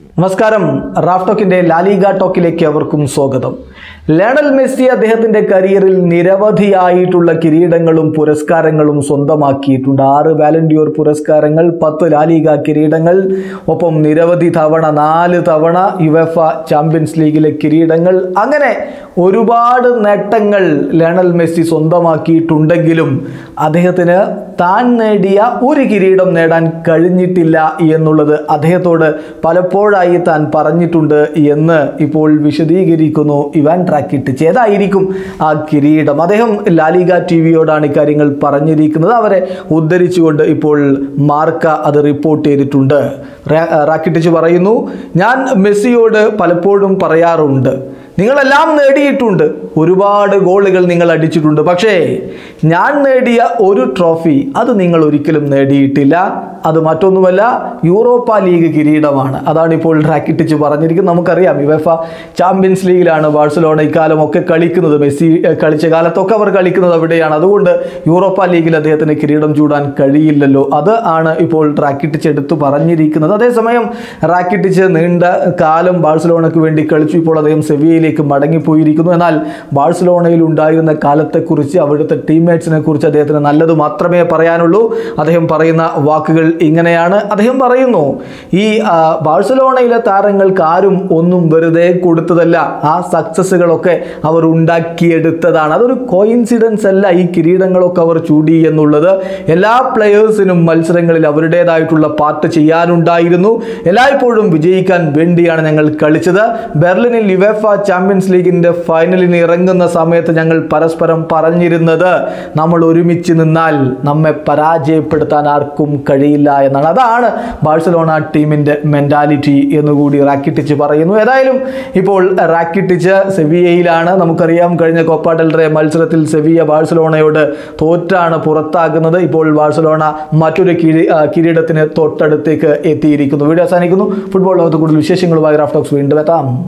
നമസ്കാരം Raf ടോക്കിന്റെ La Liga ടോക്കിലേക്ക് അവർക്കും സ്വാഗതം ലയണൽ മെസ്സി അദ്ദേഹത്തിന്റെ കരിയറിൽ നിരവധിയായിട്ടുള്ള കിരീടങ്ങളും പുരസ്കാരങ്ങളും സ്വന്തമാക്കിയിട്ടുണ്ട് ആറ് വാലന്റിയോർ പുരസ്കാരങ്ങൾ പത്ത് ലാലിഗ കിരീടങ്ങൾ ഒപ്പം നിരവധി തവണ നാല് തവണ യുവഫ ചാമ്പ്യൻസ് ലീഗിലെ കിരീടങ്ങൾ അങ്ങനെ ഒരുപാട് നേട്ടങ്ങൾ ലയണൽ മെസ്സി സ്വന്തമാക്കിയിട്ടുണ്ടെങ്കിലും അദ്ദേഹത്തിന് താൻ നേടിയ ഒരു കിരീടം നേടാൻ കഴിഞ്ഞിട്ടില്ല എന്നുള്ളത് അദ്ദേഹത്തോട് പലപ്പോഴായി താൻ പറഞ്ഞിട്ടുണ്ട് എന്ന് ഇപ്പോൾ വിശദീകരിക്കുന്നു ഇവാൻ ട്രാക്കിട്ടിച്ച് ഏതായിരിക്കും ആ കിരീടം അദ്ദേഹം ലാലിക ടി വിയോടാണ് ഇക്കാര്യങ്ങൾ പറഞ്ഞിരിക്കുന്നത് അവരെ ഉദ്ധരിച്ചുകൊണ്ട് ഇപ്പോൾ മാർക്ക അത് റിപ്പോർട്ട് ചെയ്തിട്ടുണ്ട് റാ- റാക്കിട്ടിച്ച് പറയുന്നു ഞാൻ മെസ്സിയോട് പലപ്പോഴും പറയാറുണ്ട് നിങ്ങളെല്ലാം നേടിയിട്ടുണ്ട് ഒരുപാട് ഗോളുകൾ നിങ്ങൾ അടിച്ചിട്ടുണ്ട് പക്ഷേ ഞാൻ നേടിയ ഒരു ട്രോഫി അത് നിങ്ങൾ ഒരിക്കലും നേടിയിട്ടില്ല അത് മറ്റൊന്നുമല്ല യൂറോപ്പ ലീഗ് കിരീടമാണ് അതാണ് ഇപ്പോൾ റാക്കിറ്റിച്ച് പറഞ്ഞിരിക്കുന്നത് നമുക്കറിയാം യുവഫ ചാമ്പ്യൻസ് ലീഗിലാണ് ബാഴ്സലോണ ഇക്കാലമൊക്കെ കളിക്കുന്നത് മെസ്സി ഏഹ്, കളിച്ച കാലത്തൊക്കെ അവർ കളിക്കുന്നത് അവിടെയാണ് അതുകൊണ്ട് യൂറോപ്പ ലീഗിൽ അദ്ദേഹത്തിന് കിരീടം ചൂടാൻ കഴിയില്ലല്ലോ അത് ആണ് ഇപ്പോൾ റാക്കിറ്റിച്ച് എടുത്തു പറഞ്ഞിരിക്കുന്നത് അതേസമയം റാക്കിറ്റിച്ച് നീണ്ട കാലം ബാഴ്സലോണയ്ക്ക് വേണ്ടി കളിച്ചു ഇപ്പോൾ അദ്ദേഹം സെവിയയിലേക്ക് മടങ്ങിപ്പോയിരിക്കുന്നു എന്നാൽ ബാഴ്സലോണയിൽ ഉണ്ടായിരുന്ന കാലത്തെക്കുറിച്ച് അവിടുത്തെ ടീംമേറ്റ്സിനെ കുറിച്ച് അദ്ദേഹത്തിന് നല്ലത് മാത്രമേ പറയാനുള്ളൂ അദ്ദേഹം പറയുന്ന വാക്കുകൾ ഇങ്ങനെയാണ് അദ്ദേഹം പറയുന്നു ഈ ആ, ബാഴ്സലോണയിലെ താരങ്ങൾക്ക് ആരും ഒന്നും വെറുതെ കൊടുത്തതല്ല ആ സക്സസ്സുകളൊക്കെ അവർ ഉണ്ടാക്കിയെടുത്തതാണ് അതൊരു കോയിൻസിഡൻസ് അല്ല ഈ കിരീടങ്ങളൊക്കെ അവർ ചൂടി എന്നുള്ളത് എല്ലാ പ്ലെയേഴ്സിനും മത്സരങ്ങളിൽ അവരുടേതായിട്ടുള്ള പാർട്ട് ചെയ്യാനുണ്ടായിരുന്നു എല്ലായ്പ്പോഴും വിജയിക്കാൻ വേണ്ടിയാണ് ഞങ്ങൾ കളിച്ചത് ബെർലിനിൽ യുവേഫ ചാമ്പ്യൻസ് ലീഗിന്റെ ഫൈനലിന് ഇറങ്ങുന്ന സമയത്ത് ഞങ്ങൾ പരസ്പരം പറഞ്ഞിരുന്നത് നമ്മൾ ഒരുമിച്ച് നിന്നാൽ നമ്മെ പരാജയപ്പെടുത്താൻ ആർക്കും കഴിയില്ല എന്നാണ് അതാണ് ബാഴ്സലോണ ടീമിന്റെ മെന്റാലിറ്റി എന്നുകൂടി റാക്കിട്ടിച്ച് പറയുന്നു ഏതായാലും ഇപ്പോൾ റാക്കിട്ടിച്ച് സെവിയയിലാണ് നമുക്കറിയാം കഴിഞ്ഞ കോപ്പ ഡെൽറെ മത്സരത്തിൽ സെവിയ ബാഴ്സലോണയോട് തോറ്റാണ് പുറത്താകുന്നത് ഇപ്പോൾ ബാഴ്സലോണ മറ്റൊരു കിരീ ആ, കിരീടത്തിന് തൊട്ടടുത്തേക്ക് എത്തിയിരിക്കുന്നു വീഡിയോ അവസാനിക്കുന്നു ഫുട്ബോൾ ലോകത്ത് കൂടുതൽ വിശേഷങ്ങളുമായി റാഫ്റ്റോക്സ് വീണ്ടും എത്താം